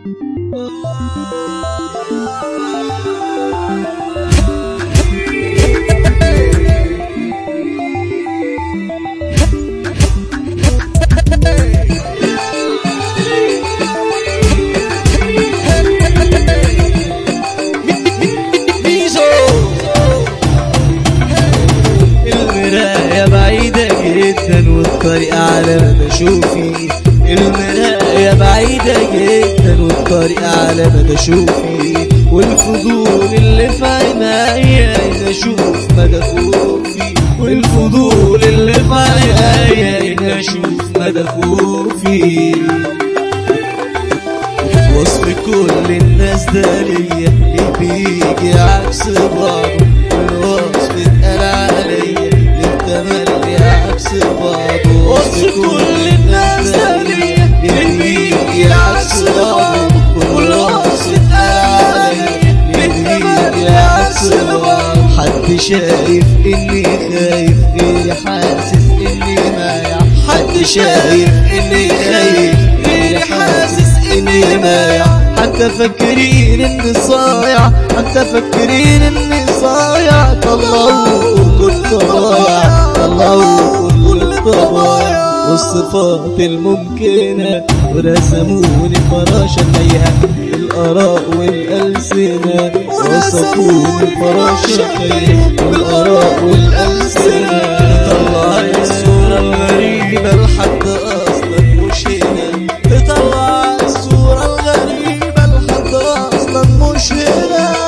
ميزو المراية بعيدة جدا والطريق على مدى شوفي المراية بعيدة جدا والطريق على مدى شوفي والفضول اللي في عينيا إذا أشوف مدى خوفي والفضول اللي في عينيا إذا أشوف مدى خوفي وصف كل الناس ده ليا اللي بيجي عكس بعضه والوصف اتقال عليا للتملي عكس بعضه وصف كل الناس ده ليا اللي بيجي عكس بعضه والوصف اتقال عليا للتملي عكس بعضه حد شايف اني خايف غيري حاسس اني مايع حد شايف اني خايف غيري حاسس اني مايع حتى فاكرين اني صايع حتى فاكرين اني صايع طلعوا كنت ضايع طلعوا كنت ضايع والصفات الممكنة ورسموني فراشة تايهة الآراء والألسنة وصفوني فراشة تايهة الآراء والألسنة طلع الصورة الغريبة لحد أصلا مش هنا تطلع الصورة الغريبة لحد أصلا مش هنا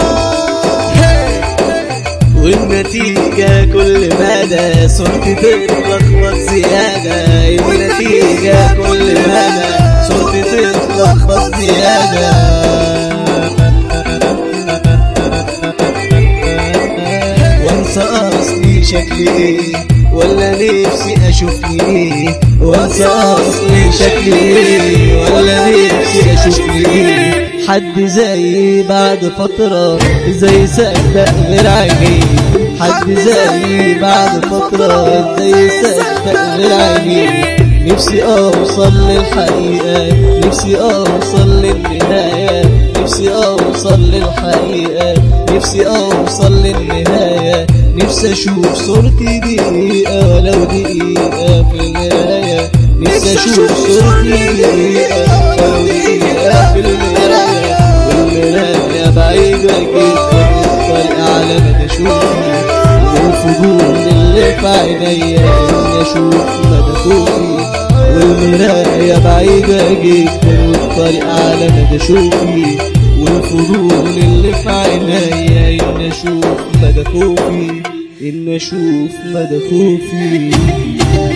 والنتيجة كل مدى صورتي تتلخبط زيادة النتيجة كل مدى صورتي تتلخبط زيادة وانسى اصلي شكلي ايه ولا نفسي اشوفني ايه وانسى اصلي شكلي ايه ولا نفسي اشوفني ايه حد زي بعد فترة زي صدق غير عيني حد زي بعد فترة زي صدق غير عيني نفسي اوصل للحقيقة نفسي اوصل للنهاية نفسي اوصل للحقيقة نفسي اوصل للنهاية نفسي اشوف صورتي دقيقة ولو دقيقة في المراية نفسي اشوف صورتي دقيقة ولو دقيقة في المراية والمراية بعيدة جدا والطريق على مدى شوفي والفضول اللي في عينيا اني اشوف مدى خوفي والمراية بعيدة جدا والطريق على مدى شوفي والفضول اللي في عينيا اني اشوف مدى خوفي اني اشوف مدى خوفي